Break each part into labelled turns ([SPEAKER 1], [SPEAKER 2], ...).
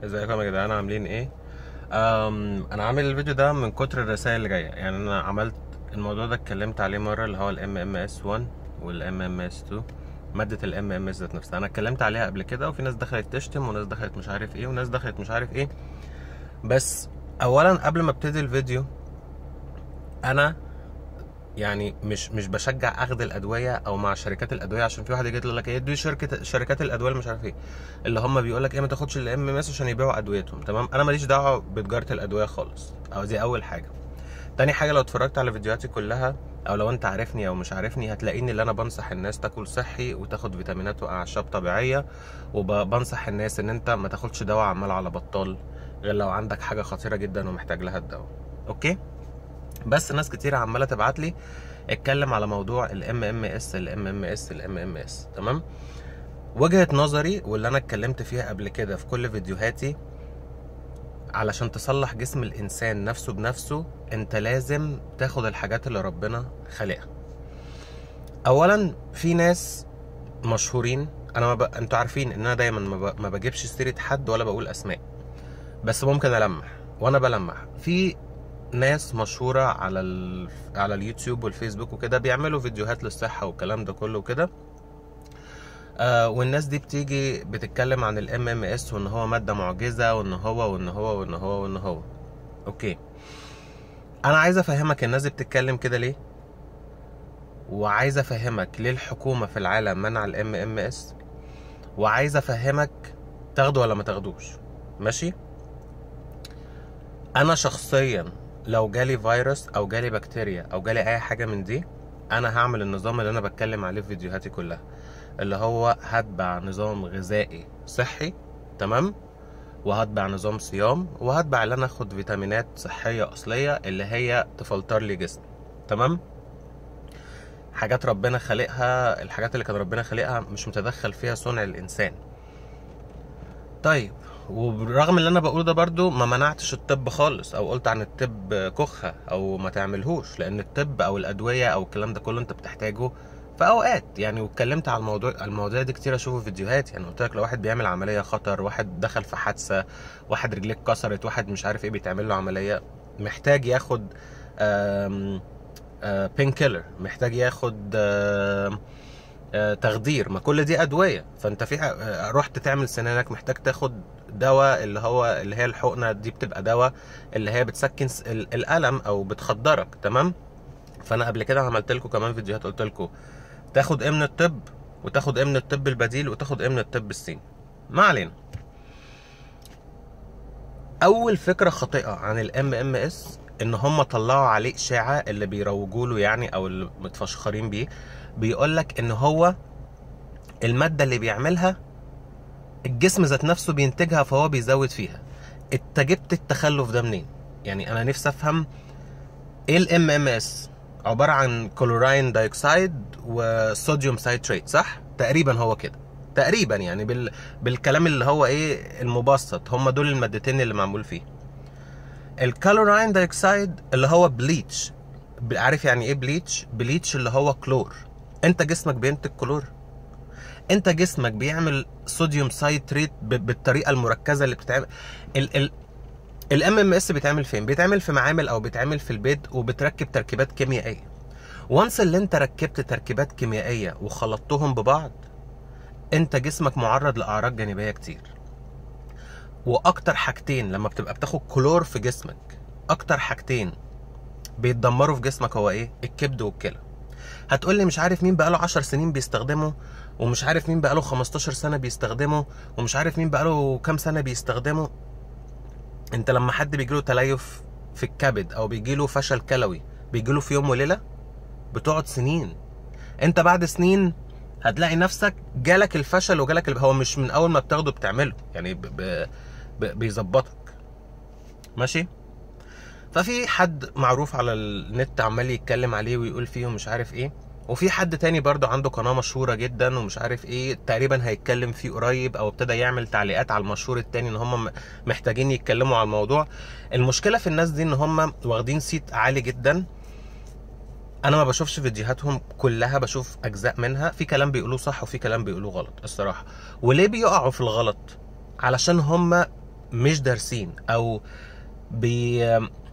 [SPEAKER 1] ازيكم يا جدعان عاملين ايه أم انا عامل الفيديو ده من كتر الرسائل اللي جايه يعني انا عملت الموضوع ده اتكلمت عليه مره اللي هو الام ام اس 1 والام ام اس 2 ماده الام ام اس ذات نفسها انا اتكلمت عليها قبل كده وفي ناس دخلت تشتم وناس دخلت مش عارف ايه وناس دخلت مش عارف ايه بس اولا قبل ما ابتدي الفيديو انا يعني مش مش بشجع اخذ الادويه او مع شركات الادويه عشان في واحد يجي يقول لك ايه دي شركه شركات الادويه اللي مش عارف ايه اللي هم بيقول لك ايه ما تاخدش الام ام اس عشان يبيعوا ادويتهم تمام انا ماليش دعوه بتجاره الادويه خالص او دي اول حاجه تاني حاجه لو اتفرجت على فيديوهاتي كلها او لو انت عارفني او مش عارفني هتلاقيني اللي انا بنصح الناس تاكل صحي وتاخد فيتامينات واعشاب طبيعيه وبنصح الناس ان انت ما تاخدش دواء عمال على بطال غير لو عندك حاجه خطيره جدا ومحتاج لها الدواء اوكي بس ناس كتير عماله تبعت لي اتكلم على موضوع الام ام اس الام ام اس الام ام اس تمام وجهه نظري واللي انا اتكلمت فيها قبل كده في كل فيديوهاتي علشان تصلح جسم الانسان نفسه بنفسه انت لازم تاخد الحاجات اللي ربنا خلقها اولا في ناس مشهورين انا ما ب... انتوا عارفين ان انا دايما ما, ب... ما بجيبش سيره حد ولا بقول اسماء بس ممكن المح وانا بلمح في ناس مشهورة على ال... على اليوتيوب والفيسبوك وكده بيعملوا فيديوهات للصحة والكلام ده كله وكده آه والناس دي بتيجي بتتكلم عن الام ام اس وان هو مادة معجزة وان هو وان هو وان هو وان هو اوكي انا عايز افهمك الناس دي بتتكلم كده ليه وعايز افهمك ليه الحكومة في العالم منع الام ام اس وعايز افهمك تاخده ولا ما تاخدوش ماشي انا شخصيا لو جالي فيروس او جالي بكتيريا او جالي اي حاجه من دي انا هعمل النظام اللي انا بتكلم عليه في فيديوهاتي كلها اللي هو هتبع نظام غذائي صحي تمام وهتبع نظام صيام وهتبع ان انا اخد فيتامينات صحيه اصليه اللي هي تفلتر لي جسمي تمام حاجات ربنا خالقها الحاجات اللي كان ربنا خالقها مش متدخل فيها صنع الانسان طيب وبرغم اللي انا بقوله ده برضو ما منعتش الطب خالص او قلت عن الطب كخة او ما تعملهوش لان الطب او الادوية او الكلام ده كله انت بتحتاجه في اوقات يعني واتكلمت على الموضوع المواضيع دي كتير اشوفه في فيديوهات يعني قلت لك لو واحد بيعمل عملية خطر واحد دخل في حادثة واحد رجليه اتكسرت واحد مش عارف ايه بيتعمل له عملية محتاج ياخد بين كيلر محتاج ياخد آم تخدير ما كل دي ادويه فانت في رحت تعمل سنانك محتاج تاخد دواء اللي هو اللي هي الحقنه دي بتبقى دواء اللي هي بتسكن الالم او بتخدرك تمام فانا قبل كده عملت لكم كمان فيديوهات قلت لكم تاخد ايه من الطب وتاخد ايه من الطب البديل وتاخد ايه من الطب الصيني ما علينا اول فكره خاطئه عن الام ام اس ان هم طلعوا عليه اشاعه اللي بيروجوا له يعني او اللي متفشخرين بيه بيقول لك ان هو الماده اللي بيعملها الجسم ذات نفسه بينتجها فهو بيزود فيها انت جبت التخلف ده منين يعني انا نفسي افهم ايه الام ام اس عباره عن كلوراين دايوكسيد وصوديوم سايتريت صح تقريبا هو كده تقريبا يعني بال... بالكلام اللي هو ايه المبسط هم دول المادتين اللي معمول فيه الكالوراين دايوكسيد اللي هو بليتش عارف يعني ايه بليتش بليتش اللي هو كلور انت جسمك بينتج كلور انت جسمك بيعمل صوديوم سايتريت بالطريقه المركزه اللي بتتعمل ال ال الام ام اس بيتعمل فين بيتعمل في معامل او بيتعمل في البيت وبتركب تركيبات كيميائيه وانس اللي انت ركبت تركيبات كيميائيه وخلطتهم ببعض انت جسمك معرض لاعراض جانبيه كتير واكتر حاجتين لما بتبقى بتاخد كلور في جسمك اكتر حاجتين بيتدمروا في جسمك هو ايه الكبد والكلى هتقول لي مش عارف مين بقاله 10 سنين بيستخدمه ومش عارف مين بقاله 15 سنه بيستخدمه ومش عارف مين بقاله كام سنه بيستخدمه انت لما حد بيجيله تليف في الكبد او بيجيله فشل كلوي بيجيله في يوم وليله بتقعد سنين انت بعد سنين هتلاقي نفسك جالك الفشل وجالك ال... هو مش من اول ما بتاخده بتعمله يعني ب... ب... ب... بيظبطك ماشي ففي حد معروف على النت عمال يتكلم عليه ويقول فيه ومش عارف ايه وفي حد تاني برضه عنده قناه مشهوره جدا ومش عارف ايه تقريبا هيتكلم فيه قريب او ابتدى يعمل تعليقات على المشهور التاني ان هم محتاجين يتكلموا على الموضوع المشكله في الناس دي ان هم واخدين صيت عالي جدا انا ما بشوفش فيديوهاتهم كلها بشوف اجزاء منها في كلام بيقولوه صح وفي كلام بيقولوه غلط الصراحه وليه بيقعوا في الغلط علشان هم مش دارسين او بي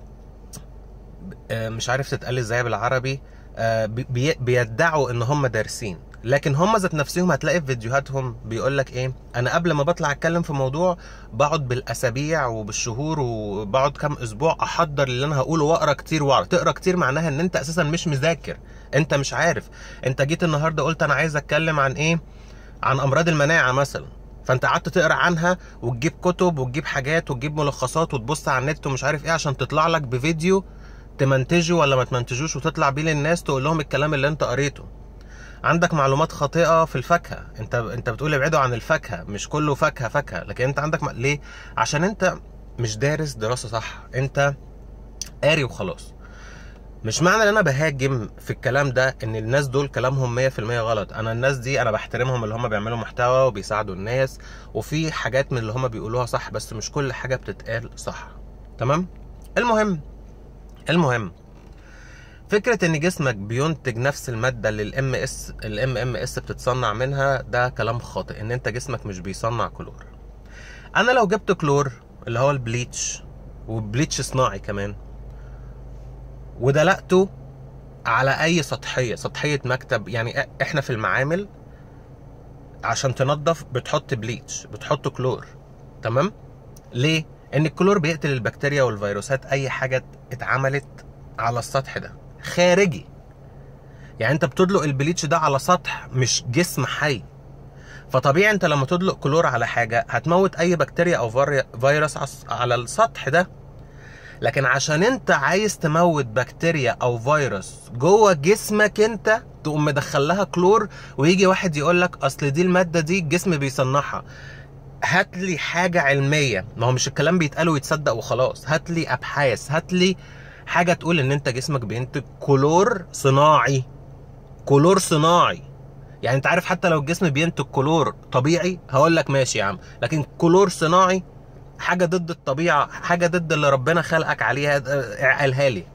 [SPEAKER 1] آه، مش عارف تتقال ازاي بالعربي آه، بي بيدعوا ان هم دارسين لكن هم ذات نفسهم هتلاقي في فيديوهاتهم بيقول لك ايه انا قبل ما بطلع اتكلم في موضوع بقعد بالاسابيع وبالشهور وبقعد كام اسبوع احضر اللي انا هقوله واقرا كتير واقرا تقرا كتير معناها ان انت اساسا مش مذاكر انت مش عارف انت جيت النهارده قلت انا عايز اتكلم عن ايه عن امراض المناعه مثلا فانت قعدت تقرا عنها وتجيب كتب وتجيب حاجات وتجيب ملخصات وتبص على النت ومش عارف ايه عشان تطلع لك بفيديو تمنتجه ولا ما تمنتجوش وتطلع بيه للناس تقول لهم الكلام اللي انت قريته عندك معلومات خاطئه في الفاكهه انت انت بتقول ابعدوا عن الفاكهه مش كله فاكهه فاكهه لكن انت عندك م... ليه عشان انت مش دارس دراسه صح انت قاري وخلاص مش معنى ان انا بهاجم في الكلام ده ان الناس دول كلامهم 100% غلط انا الناس دي انا بحترمهم اللي هم بيعملوا محتوى وبيساعدوا الناس وفي حاجات من اللي هم بيقولوها صح بس مش كل حاجه بتتقال صح تمام المهم المهم فكرة ان جسمك بينتج نفس المادة اللي الام اس الام ام اس بتتصنع منها ده كلام خاطئ ان انت جسمك مش بيصنع كلور انا لو جبت كلور اللي هو البليتش وبليتش صناعي كمان ودلقته على اي سطحيه سطحيه مكتب يعني احنا في المعامل عشان تنظف بتحط بليتش بتحط كلور تمام ليه ان الكلور بيقتل البكتيريا والفيروسات اي حاجه اتعملت على السطح ده خارجي يعني انت بتدلق البليتش ده على سطح مش جسم حي فطبيعي انت لما تدلق كلور على حاجه هتموت اي بكتيريا او فيروس على السطح ده لكن عشان انت عايز تموت بكتيريا او فيروس جوه جسمك انت تقوم مدخل لها كلور ويجي واحد يقول لك اصل دي الماده دي الجسم بيصنعها هات لي حاجه علميه ما هو مش الكلام بيتقال ويتصدق وخلاص هات لي ابحاث هات لي حاجه تقول ان انت جسمك بينتج كلور صناعي كلور صناعي يعني انت عارف حتى لو الجسم بينتج كلور طبيعي هقول لك ماشي يا عم لكن كلور صناعي حاجه ضد الطبيعه حاجه ضد اللي ربنا خلقك عليها قالها لي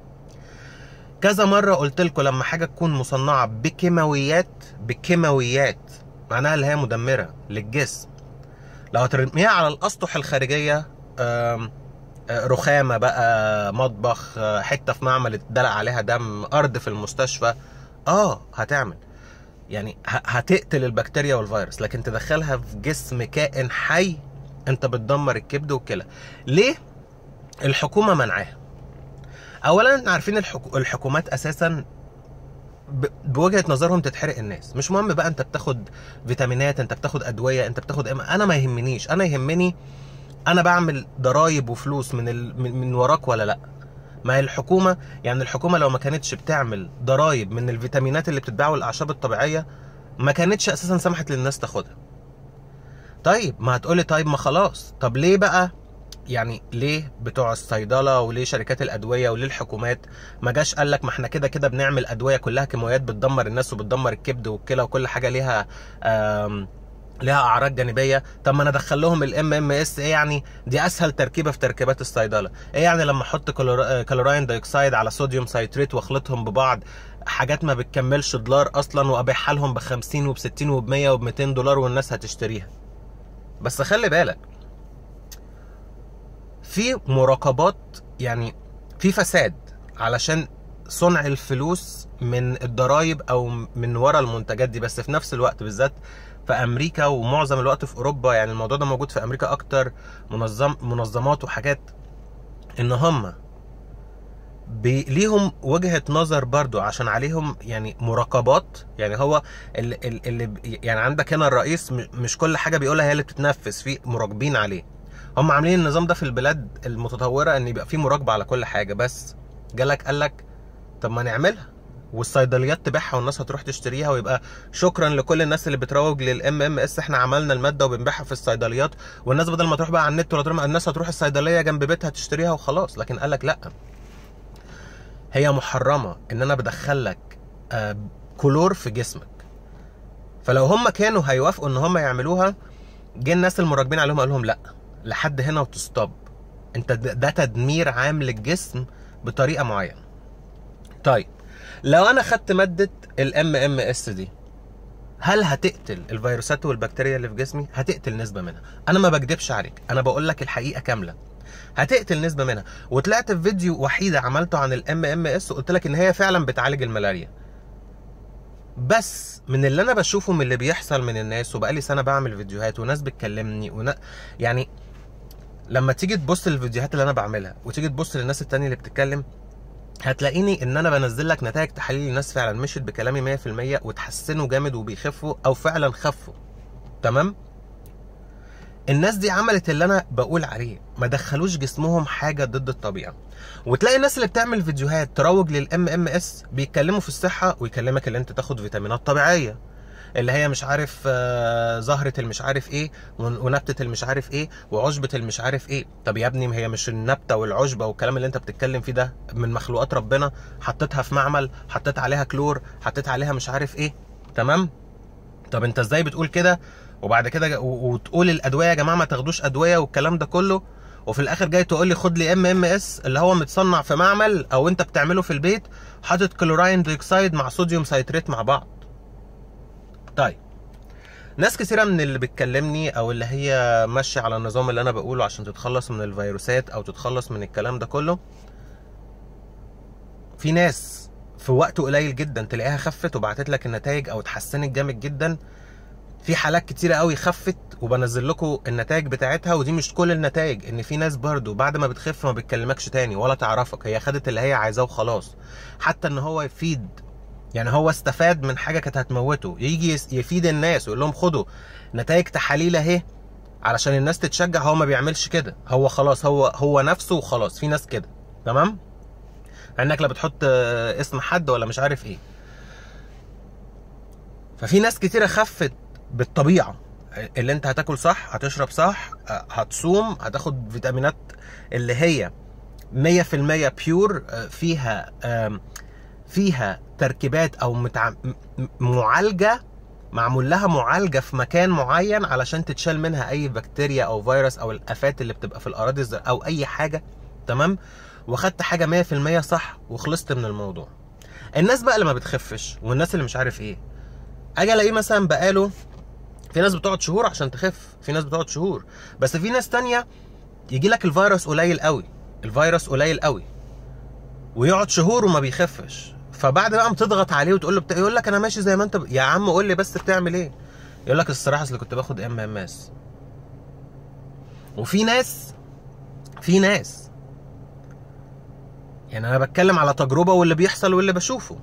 [SPEAKER 1] كذا مره قلت لكم لما حاجه تكون مصنعه بكيماويات بكيماويات معناها اللي هي مدمره للجسم لو هترميها على الاسطح الخارجيه رخامه بقى مطبخ حته في معمل اتدلق عليها دم ارض في المستشفى اه هتعمل يعني هتقتل البكتيريا والفيروس لكن تدخلها في جسم كائن حي انت بتدمر الكبد والكلى ليه الحكومه منعاها اولا عارفين الحكو... الحكومات اساسا ب... بوجهه نظرهم تتحرق الناس مش مهم بقى انت بتاخد فيتامينات انت بتاخد ادويه انت بتاخد إم... انا ما يهمنيش انا يهمني انا بعمل ضرايب وفلوس من ال... من, من وراك ولا لا ما هي الحكومه يعني الحكومه لو ما كانتش بتعمل ضرايب من الفيتامينات اللي بتتباع والاعشاب الطبيعيه ما كانتش اساسا سمحت للناس تاخدها طيب ما هتقولي طيب ما خلاص طب ليه بقى يعني ليه بتوع الصيدله وليه شركات الادويه وليه الحكومات ما جاش قال لك ما احنا كده كده بنعمل ادويه كلها كيماويات بتدمر الناس وبتدمر الكبد والكلى وكل حاجه ليها ليها اعراض جانبيه طب ما انا ادخل لهم الام ام اس ايه يعني دي اسهل تركيبه في تركيبات الصيدله ايه يعني لما احط كلوراين دايوكسيد على صوديوم سايتريت واخلطهم ببعض حاجات ما بتكملش دولار اصلا وابيعها لهم ب 50 وب 60 وب 100 وب 200 دولار والناس هتشتريها بس خلي بالك في مراقبات يعني في فساد علشان صنع الفلوس من الضرايب او من ورا المنتجات دي بس في نفس الوقت بالذات في امريكا ومعظم الوقت في اوروبا يعني الموضوع ده موجود في امريكا اكتر منظم منظمات وحاجات ان هم ليهم وجهه نظر برضو عشان عليهم يعني مراقبات يعني هو اللي, اللي يعني عندك هنا الرئيس مش كل حاجه بيقولها هي اللي بتتنفذ في مراقبين عليه هم عاملين النظام ده في البلاد المتطوره ان يبقى في مراقبه على كل حاجه بس جالك قال لك طب ما نعملها والصيدليات تبيعها والناس هتروح تشتريها ويبقى شكرا لكل الناس اللي بتروج للام ام اس احنا عملنا الماده وبنبيعها في الصيدليات والناس بدل ما تروح بقى على النت ولا تروح الناس هتروح الصيدليه جنب بيتها تشتريها وخلاص لكن قال لك لا هي محرمه ان انا بدخل لك كلور في جسمك فلو هم كانوا هيوافقوا ان هم يعملوها جه الناس المراقبين عليهم قال لهم لا لحد هنا وتستوب انت ده تدمير عام للجسم بطريقه معينه طيب لو انا خدت ماده الام ام اس دي هل هتقتل الفيروسات والبكتيريا اللي في جسمي هتقتل نسبه منها انا ما بكدبش عليك انا بقول لك الحقيقه كامله هتقتل نسبه منها وطلعت في فيديو وحيده عملته عن الام ام اس وقلت لك ان هي فعلا بتعالج الملاريا بس من اللي انا بشوفه من اللي بيحصل من الناس وبقالي سنه بعمل فيديوهات وناس بتكلمني ون... يعني لما تيجي تبص للفيديوهات اللي انا بعملها وتيجي تبص للناس التانية اللي بتتكلم هتلاقيني ان انا بنزل لك نتائج تحاليل الناس فعلا مشيت بكلامي 100% وتحسنوا جامد وبيخفوا او فعلا خفوا تمام الناس دي عملت اللي انا بقول عليه ما دخلوش جسمهم حاجه ضد الطبيعه وتلاقي الناس اللي بتعمل فيديوهات تروج للام ام اس بيتكلموا في الصحه ويكلمك اللي انت تاخد فيتامينات طبيعيه اللي هي مش عارف آه، زهرة المش عارف ايه ون- ونبتة المش عارف ايه وعشبة المش عارف ايه طب يا ابني ما هي مش النبتة والعشبة والكلام اللي انت بتتكلم فيه ده من مخلوقات ربنا حطيتها في معمل حطيت عليها كلور حطيت عليها مش عارف ايه تمام طب انت ازاي بتقول كده وبعد كده جا- و- وتقول الادويه يا جماعه ما تاخدوش ادويه والكلام ده كله وفي الاخر جاي تقول لي خد لي ام ام اس اللي هو متصنع في معمل او انت بتعمله في البيت حاطط كلوراين ديوكسيد مع صوديوم سايتريت مع بعض طيب ناس كثيرة من اللي بتكلمني او اللي هي ماشية على النظام اللي انا بقوله عشان تتخلص من الفيروسات او تتخلص من الكلام ده كله في ناس في وقت قليل جدا تلاقيها خفت وبعتت لك النتائج او اتحسنت جامد جدا في حالات كتيرة قوي خفت وبنزل لكم النتائج بتاعتها ودي مش كل النتائج ان في ناس برضو بعد ما بتخف ما بتكلمكش تاني ولا تعرفك هي خدت اللي هي عايزاه وخلاص حتى ان هو يفيد يعني هو استفاد من حاجه كانت هتموته يجي يس- يفيد الناس ويقول لهم خدوا نتائج تحاليل اهي علشان الناس تتشجع هو ما بيعملش كده هو خلاص هو هو نفسه وخلاص في ناس كده تمام انك لا بتحط آه، اسم حد ولا مش عارف ايه ففي ناس كتيره خفت بالطبيعه اللي انت هتاكل صح هتشرب صح آه، هتصوم هتاخد فيتامينات اللي هي 100% بيور فيها آم، فيها تركيبات او متع... م- م- معالجه معمول لها معالجه في مكان معين علشان تتشال منها اي بكتيريا او فيروس او الافات اللي بتبقى في الاراضي الز- او اي حاجه تمام واخدت حاجه 100% صح وخلصت من الموضوع الناس بقى اللي ما بتخفش والناس اللي مش عارف ايه اجي الاقيه مثلا بقاله في ناس بتقعد شهور عشان تخف في ناس بتقعد شهور بس في ناس تانية يجي لك الفيروس قليل قوي الفيروس قليل قوي ويقعد شهور وما بيخفش فبعد بقى ما تضغط عليه وتقول له بتا... يقول لك انا ماشي زي ما انت ب... يا عم قول لي بس بتعمل ايه يقول لك الصراحه اصل كنت باخد ام ام اس وفي ناس في ناس يعني انا بتكلم على تجربه واللي بيحصل واللي بشوفه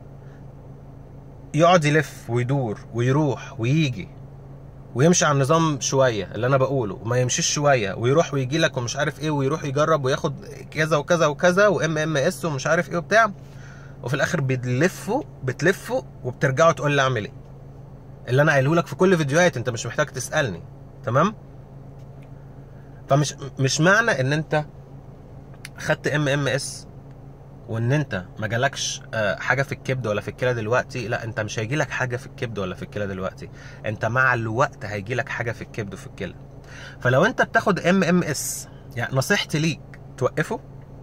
[SPEAKER 1] يقعد يلف ويدور ويروح ويجي ويمشي على النظام شويه اللي انا بقوله وما يمشيش شويه ويروح ويجي لك ومش عارف ايه ويروح يجرب وياخد كذا وكذا وكذا وام ام اس ومش عارف ايه وبتاع وفي الاخر بتلفوا بتلفوا وبترجعوا تقول لي اعمل ايه اللي انا قايله لك في كل فيديوهات انت مش محتاج تسالني تمام فمش مش معنى ان انت خدت ام ام اس وان انت ما جالكش آه، حاجه في الكبد ولا في الكلى دلوقتي لا انت مش هيجي لك حاجه في الكبد ولا في الكلى دلوقتي انت مع الوقت هيجي لك حاجه في الكبد وفي الكلى فلو انت بتاخد ام ام اس يعني نصيحتي ليك توقفه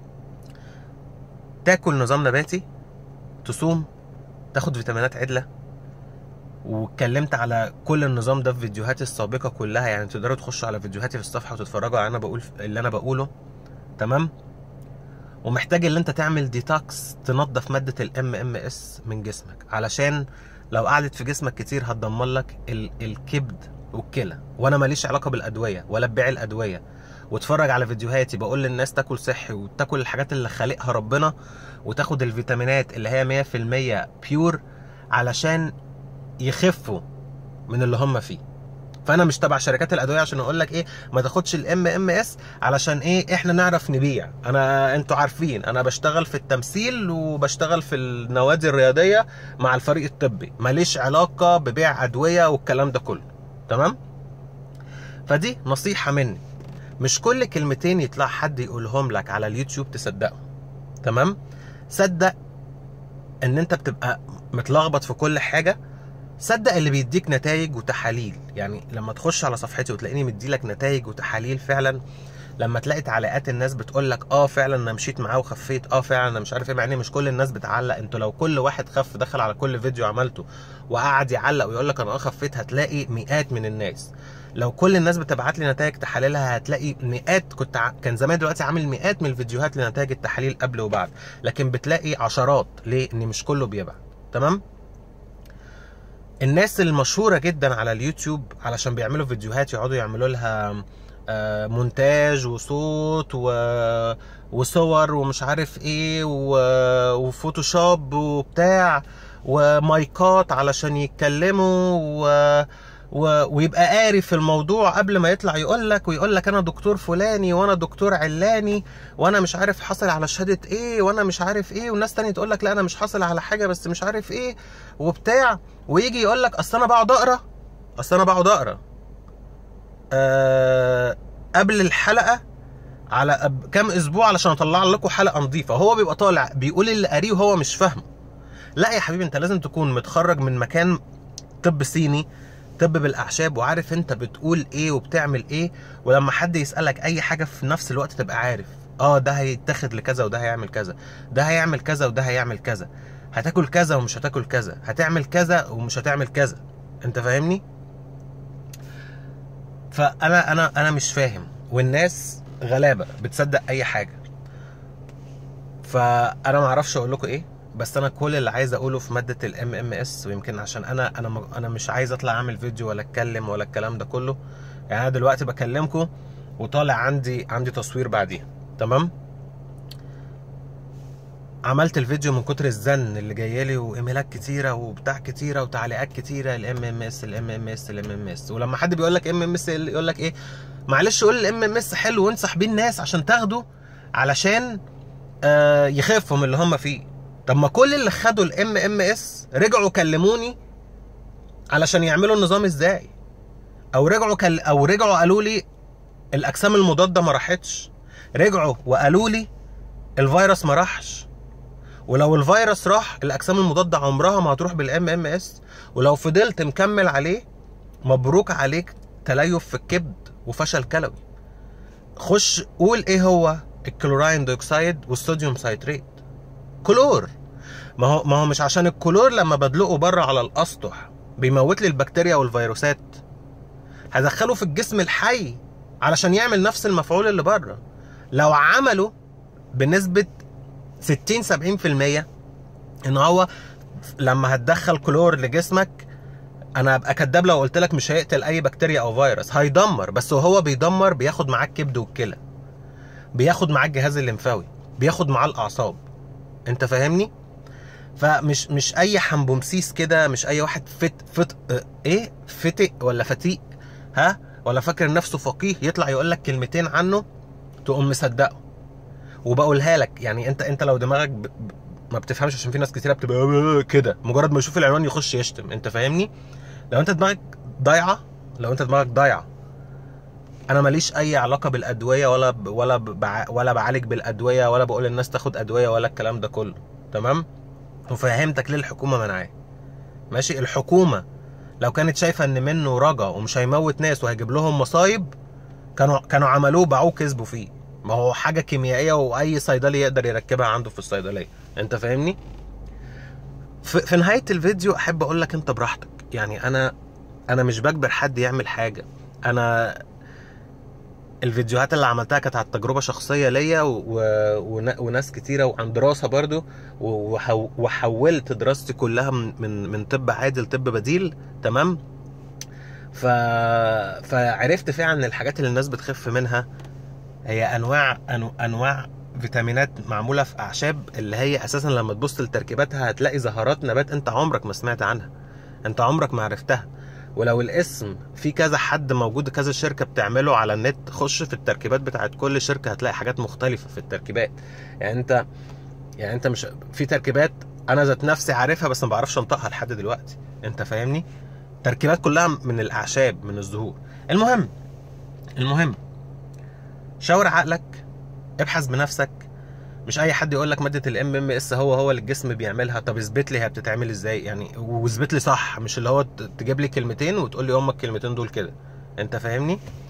[SPEAKER 1] تاكل نظام نباتي تصوم تاخد فيتامينات عدله واتكلمت على كل النظام ده في فيديوهاتي السابقه كلها يعني تقدروا تخشوا على فيديوهاتي في الصفحه وتتفرجوا على انا بقول اللي انا بقوله تمام ومحتاج ان انت تعمل ديتوكس تنظف ماده الام ام اس من جسمك علشان لو قعدت في جسمك كتير هتدمر لك ال- الكبد والكلى وانا ماليش علاقه بالادويه ولا ببيع الادويه واتفرج على فيديوهاتي بقول للناس تاكل صحي وتاكل الحاجات اللي خالقها ربنا وتاخد الفيتامينات اللي هي 100% بيور علشان يخفوا من اللي هم فيه فانا مش تبع شركات الادويه عشان اقول لك ايه ما تاخدش الام ام اس علشان ايه احنا نعرف نبيع انا انتوا عارفين انا بشتغل في التمثيل وبشتغل في النوادي الرياضيه مع الفريق الطبي ماليش علاقه ببيع ادويه والكلام ده كله تمام فدي نصيحه مني مش كل كلمتين يطلع حد يقولهم لك على اليوتيوب تصدقهم تمام صدق ان انت بتبقى متلخبط في كل حاجه صدق اللي بيديك نتائج وتحاليل يعني لما تخش على صفحتي وتلاقيني مديلك نتائج وتحاليل فعلا لما تلاقي تعليقات الناس بتقول لك اه فعلا انا مشيت معاه وخفيت اه فعلا انا مش عارف ايه مع ان مش كل الناس بتعلق انتوا لو كل واحد خف دخل على كل فيديو عملته وقعد يعلق ويقول لك انا اه خفيت هتلاقي مئات من الناس لو كل الناس بتبعت لي نتائج تحاليلها هتلاقي مئات كنت ع... كان زمان دلوقتي عامل مئات من الفيديوهات لنتائج التحاليل قبل وبعد لكن بتلاقي عشرات ليه ان مش كله بيبعت تمام الناس المشهوره جدا على اليوتيوب علشان بيعملوا فيديوهات يقعدوا يعملوا لها آه، مونتاج وصوت و... وصور ومش عارف ايه و... وفوتوشوب وبتاع ومايكات علشان يتكلموا و... و... ويبقى قاري في الموضوع قبل ما يطلع يقول لك ويقول لك انا دكتور فلاني وانا دكتور علاني وانا مش عارف حاصل على شهاده ايه وانا مش عارف ايه والناس تانية تقول لك لا انا مش حاصل على حاجه بس مش عارف ايه وبتاع ويجي يقول لك اصل انا بقعد اقرا اصل انا بقعد اقرا أه قبل الحلقه على أب- كام اسبوع علشان اطلع لكم حلقه نظيفه هو بيبقى طالع بيقول اللي قاريه وهو مش فاهمه لا يا حبيبي انت لازم تكون متخرج من مكان طب صيني طب بالاعشاب وعارف انت بتقول ايه وبتعمل ايه ولما حد يسالك اي حاجه في نفس الوقت تبقى عارف اه ده هيتاخد لكذا وده هيعمل كذا ده هيعمل كذا وده هيعمل كذا هتاكل كذا ومش هتاكل كذا هتعمل كذا ومش هتعمل كذا انت فاهمني فانا انا انا مش فاهم والناس غلابه بتصدق اي حاجه فانا ما اعرفش اقول لكم ايه بس انا كل اللي عايز اقوله في ماده الام ام اس ويمكن عشان انا انا م- انا مش عايز اطلع اعمل فيديو ولا اتكلم ولا الكلام ده كله يعني انا دلوقتي بكلمكم وطالع عندي عندي تصوير بعديها تمام عملت الفيديو من كتر الزن اللي جاي لي وايميلات كتيره وبتاع كتيره وتعليقات كتيره الام ام اس الام ام اس الام ام اس ولما حد بيقول لك ام ام اس يقول لك ايه معلش قول الام ام اس حلو وانصح بيه الناس عشان تاخده علشان آه يخفوا من اللي هم فيه طب ما كل اللي خدوا الام ام اس رجعوا كلموني علشان يعملوا النظام ازاي او رجعوا كل او رجعوا قالوا لي الاجسام المضاده ما راحتش رجعوا وقالوا لي الفيروس ما راحش ولو الفيروس راح الاجسام المضاده عمرها ما هتروح بالام ام اس ولو فضلت مكمل عليه مبروك عليك تليف في الكبد وفشل كلوي خش قول ايه هو الكلوراين دioxide والصوديوم سايتريت كلور ما هو ما هو مش عشان الكلور لما بدلقه بره على الاسطح بيموت لي البكتيريا والفيروسات هدخله في الجسم الحي علشان يعمل نفس المفعول اللي بره لو عمله بنسبه 60 70% ان هو لما هتدخل كلور لجسمك انا ابقى كداب لو قلت لك مش هيقتل اي بكتيريا او فيروس هيدمر بس وهو بيدمر بياخد معاه الكبد والكلى بياخد معاه الجهاز الليمفاوي بياخد معاه الاعصاب انت فاهمني فمش مش اي حنبومسيس كده مش اي واحد فت فت اه ايه فتق ولا فتيق ها ولا فاكر نفسه فقيه يطلع يقول لك كلمتين عنه تقوم مصدقه وبقولها لك يعني انت انت لو دماغك ب... ب... ما بتفهمش عشان في ناس كتيره بتبقى كده مجرد ما يشوف العنوان يخش يشتم انت فاهمني لو انت دماغك ضايعه لو انت دماغك ضايعه انا ماليش اي علاقه بالادويه ولا ب... ولا بع... ولا بعالج بالادويه ولا بقول للناس تاخد ادويه ولا الكلام ده كله تمام وفهمتك ليه الحكومه منعاه ماشي الحكومه لو كانت شايفه ان منه رجا ومش هيموت ناس وهيجيب لهم مصايب كانوا كانوا عملوه باعوه كسبوا فيه ما هو حاجه كيميائيه واي صيدلي يقدر يركبها عنده في الصيدليه انت فاهمني في, في نهايه الفيديو احب اقول لك انت براحتك يعني انا انا مش بجبر حد يعمل حاجه انا الفيديوهات اللي عملتها كانت على تجربه شخصيه ليا و... و... وناس كتيره وعن دراسه برضو وحو... وحولت دراستي كلها من من, من طب عادي لطب بديل تمام ف... فعرفت فعلا ان الحاجات اللي الناس بتخف منها هي انواع أنو... انواع فيتامينات معموله في اعشاب اللي هي اساسا لما تبص لتركيباتها هتلاقي زهرات نبات انت عمرك ما سمعت عنها انت عمرك ما عرفتها ولو الاسم في كذا حد موجود كذا شركه بتعمله على النت خش في التركيبات بتاعت كل شركه هتلاقي حاجات مختلفه في التركيبات يعني انت يعني انت مش في تركيبات انا ذات نفسي عارفها بس ما بعرفش انطقها لحد دلوقتي انت فاهمني تركيبات كلها من الاعشاب من الزهور المهم المهم شاور عقلك ابحث بنفسك مش اي حد يقول لك ماده الام ام اس هو هو اللي الجسم بيعملها طب اثبت لي هي بتتعمل ازاي يعني واثبت لي صح مش اللي هو تجيب لي كلمتين وتقول لي هم الكلمتين دول كده انت فاهمني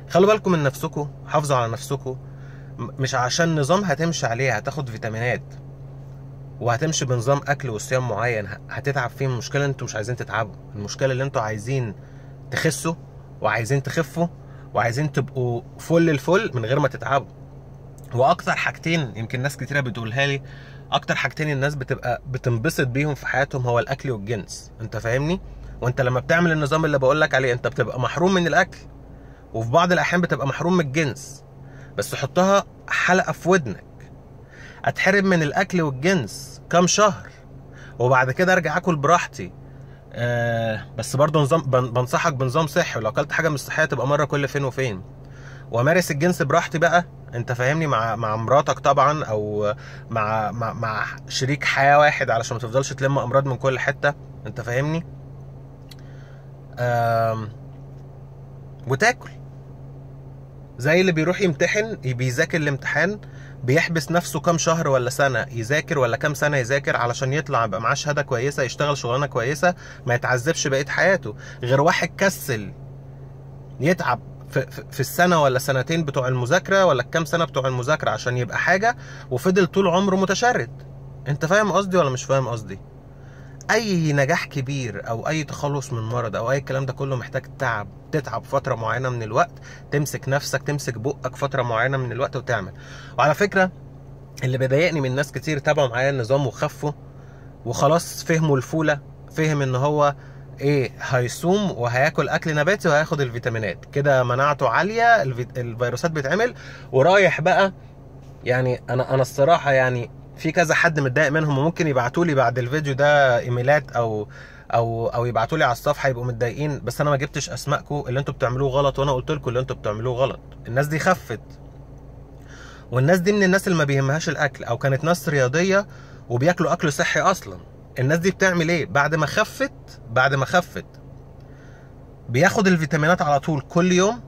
[SPEAKER 1] خلوا بالكم من نفسكم حافظوا على نفسكم م- مش عشان نظام هتمشي عليه هتاخد فيتامينات وهتمشي بنظام اكل وصيام معين ه- هتتعب فيه المشكله ان انتوا مش عايزين تتعبوا المشكله اللي انتوا عايزين تخسوا وعايزين تخفوا وعايزين تبقوا فل الفل من غير ما تتعبوا واكتر حاجتين يمكن ناس كتيره بتقولها لي اكتر حاجتين الناس بتبقى بتنبسط بيهم في حياتهم هو الاكل والجنس انت فاهمني وانت لما بتعمل النظام اللي بقول لك عليه انت بتبقى محروم من الاكل وفي بعض الاحيان بتبقى محروم من الجنس بس حطها حلقه في ودنك اتحرم من الاكل والجنس كام شهر وبعد كده ارجع اكل براحتي آه بس برضه نظام بن- بنصحك بنظام صحي ولو اكلت حاجه مش صحيه تبقى مره كل فين وفين وامارس الجنس براحتي بقى انت فاهمني مع مع مراتك طبعا او مع مع مع شريك حياه واحد علشان ما تفضلش تلم امراض من كل حته انت فاهمني آم، وتاكل زي اللي بيروح يمتحن بيذاكر الامتحان بيحبس نفسه كام شهر ولا سنه يذاكر ولا كام سنه يذاكر علشان يطلع يبقى معاه شهاده كويسه يشتغل شغلانه كويسه ما يتعذبش بقيه حياته غير واحد كسل يتعب في, في, في السنه ولا سنتين بتوع المذاكره ولا الكام سنه بتوع المذاكره عشان يبقى حاجه وفضل طول عمره متشرد انت فاهم قصدي ولا مش فاهم قصدي اي نجاح كبير او اي تخلص من مرض او اي الكلام ده كله محتاج تعب تتعب فتره معينه من الوقت تمسك نفسك تمسك بقك فتره معينه من الوقت وتعمل وعلى فكره اللي بيضايقني من ناس كتير تابعوا معايا النظام وخفوا وخلاص فهموا الفوله فهم ان هو ايه هيصوم وهياكل اكل نباتي وهياخد الفيتامينات كده مناعته عاليه الفيت... الفيروسات بتعمل ورايح بقى يعني انا انا الصراحه يعني في كذا حد متضايق منهم وممكن يبعتوا لي بعد الفيديو ده ايميلات او او او يبعتوا لي على الصفحه يبقوا متضايقين بس انا ما جبتش اسمائكم اللي انتوا بتعملوه غلط وانا قلت لكم اللي انتوا بتعملوه غلط الناس دي خفت والناس دي من الناس اللي ما بيهمهاش الاكل او كانت ناس رياضيه وبياكلوا اكل صحي اصلا الناس دي بتعمل ايه بعد ما خفت بعد ما خفت بياخد الفيتامينات على طول كل يوم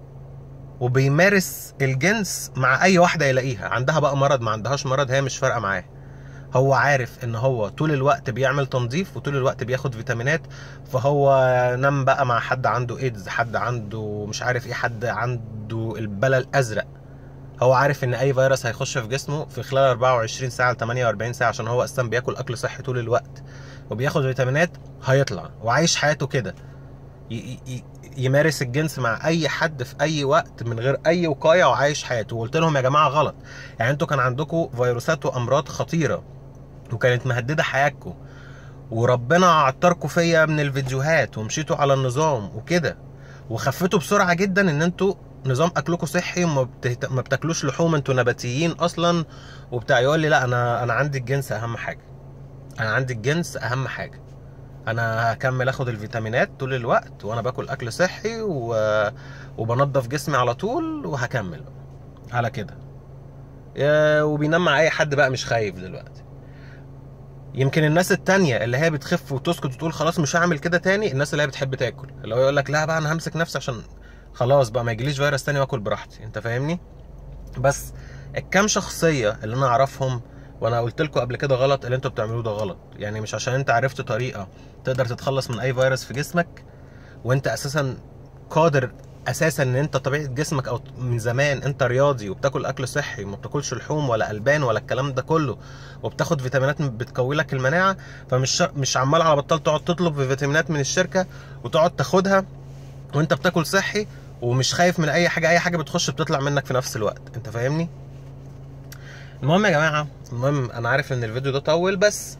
[SPEAKER 1] وبيمارس الجنس مع اي واحده يلاقيها عندها بقى مرض ما عندهاش مرض هي مش فارقه معاه هو عارف ان هو طول الوقت بيعمل تنظيف وطول الوقت بياخد فيتامينات فهو نام بقى مع حد عنده ايدز حد عنده مش عارف ايه حد عنده البلا الازرق هو عارف ان اي فيروس هيخش في جسمه في خلال 24 ساعه ل 48 ساعه عشان هو اصلا بياكل اكل صحي طول الوقت وبياخد فيتامينات هيطلع وعايش حياته كده ي- ي- يمارس الجنس مع اي حد في اي وقت من غير اي وقايه وعايش حياته وقلت لهم يا جماعه غلط يعني انتوا كان عندكم فيروسات وامراض خطيره وكانت مهدده حياتكم وربنا عطركم فيا من الفيديوهات ومشيتوا على النظام وكده وخفتوا بسرعه جدا ان انتوا نظام اكلكم صحي وما بتهت... ما بتاكلوش لحوم انتوا نباتيين اصلا وبتاع يقول لي لا انا انا عندي الجنس اهم حاجه انا عندي الجنس اهم حاجه انا هكمل اخد الفيتامينات طول الوقت وانا باكل اكل صحي و... وبنضف جسمي على طول وهكمل على كده يا- وبينام مع اي حد بقى مش خايف دلوقتي يمكن الناس التانية اللي هي بتخف وتسكت وتقول خلاص مش هعمل كده تاني الناس اللي هي بتحب تاكل اللي هو يقول لك لا بقى انا همسك نفسي عشان خلاص بقى ما يجيليش فيروس تاني واكل براحتي انت فاهمني بس الكام شخصية اللي انا اعرفهم وانا قلت لكم قبل كده غلط اللي انتوا بتعملوه ده غلط يعني مش عشان انت عرفت طريقة تقدر تتخلص من اي فيروس في جسمك وانت اساسا قادر اساسا ان انت طبيعه جسمك او من زمان انت رياضي وبتاكل اكل صحي وما بتاكلش لحوم ولا البان ولا الكلام ده كله وبتاخد فيتامينات بتقوي لك المناعه فمش شر- مش عمال على بطال تقعد تطلب في فيتامينات من الشركه وتقعد تاخدها وانت بتاكل صحي ومش خايف من اي حاجه اي حاجه بتخش بتطلع منك في نفس الوقت انت فاهمني المهم يا جماعه المهم انا عارف ان الفيديو ده طول بس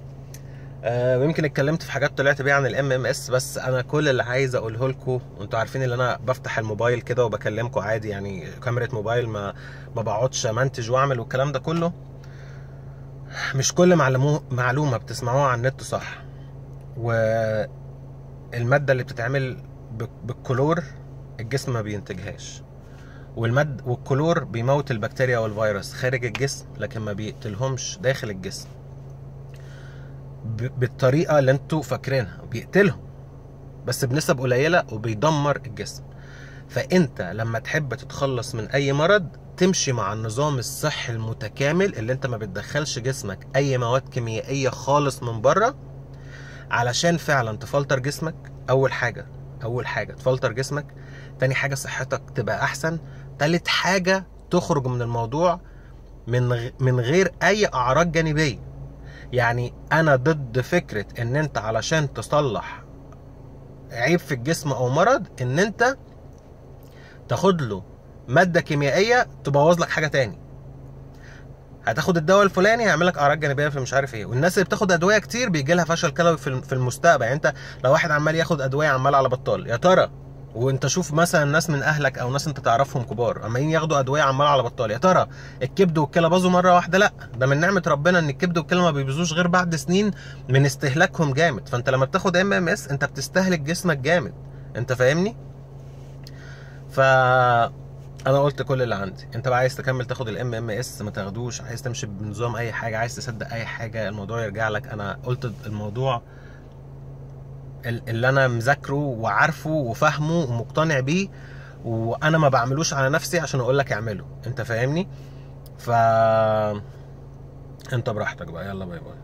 [SPEAKER 1] آه ويمكن اتكلمت في حاجات طلعت بيها عن الام ام اس بس انا كل اللي عايز اقوله لكم وانتوا عارفين ان انا بفتح الموبايل كده وبكلمكم عادي يعني كاميرا موبايل ما ما بقعدش منتج واعمل والكلام ده كله مش كل معلومه معلومه بتسمعوها على النت صح والماده اللي بتتعمل ب- بالكلور الجسم ما بينتجهاش والمد والكلور بيموت البكتيريا والفيروس خارج الجسم لكن ما بيقتلهمش داخل الجسم ب- بالطريقه اللي انتوا فاكرينها بيقتلهم بس بنسب قليله وبيدمر الجسم فانت لما تحب تتخلص من اي مرض تمشي مع النظام الصحي المتكامل اللي انت ما بتدخلش جسمك اي مواد كيميائيه خالص من بره علشان فعلا تفلتر جسمك اول حاجه اول حاجه تفلتر جسمك تاني حاجه صحتك تبقى احسن تالت حاجه تخرج من الموضوع من غ... من غير اي اعراض جانبيه يعني انا ضد فكره ان انت علشان تصلح عيب في الجسم او مرض ان انت تاخد له ماده كيميائيه تبوظ لك حاجه تاني هتاخد الدواء الفلاني هيعمل لك اعراض جانبيه في مش عارف ايه والناس اللي بتاخد ادويه كتير بيجي لها فشل كلوي في في المستقبل يعني انت لو واحد عمال ياخد ادويه عمال على بطال يا ترى وانت شوف مثلا ناس من اهلك او ناس انت تعرفهم كبار عمالين ياخدوا ادويه عمال على بطال يا ترى الكبد والكلى باظوا مره واحده لا ده من نعمه ربنا ان الكبد والكلى ما بيبوظوش غير بعد سنين من استهلاكهم جامد فانت لما بتاخد ام ام اس انت بتستهلك جسمك جامد انت فاهمني ف انا قلت كل اللي عندي انت بقى عايز تكمل تاخد الام ام اس ما تاخدوش عايز تمشي بنظام اي حاجه عايز تصدق اي حاجه الموضوع يرجع لك انا قلت الموضوع اللي انا مذاكره وعارفه وفاهمه ومقتنع بيه وانا ما بعملوش على نفسي عشان اقول لك اعمله انت فاهمني ف انت براحتك بقى يلا باي باي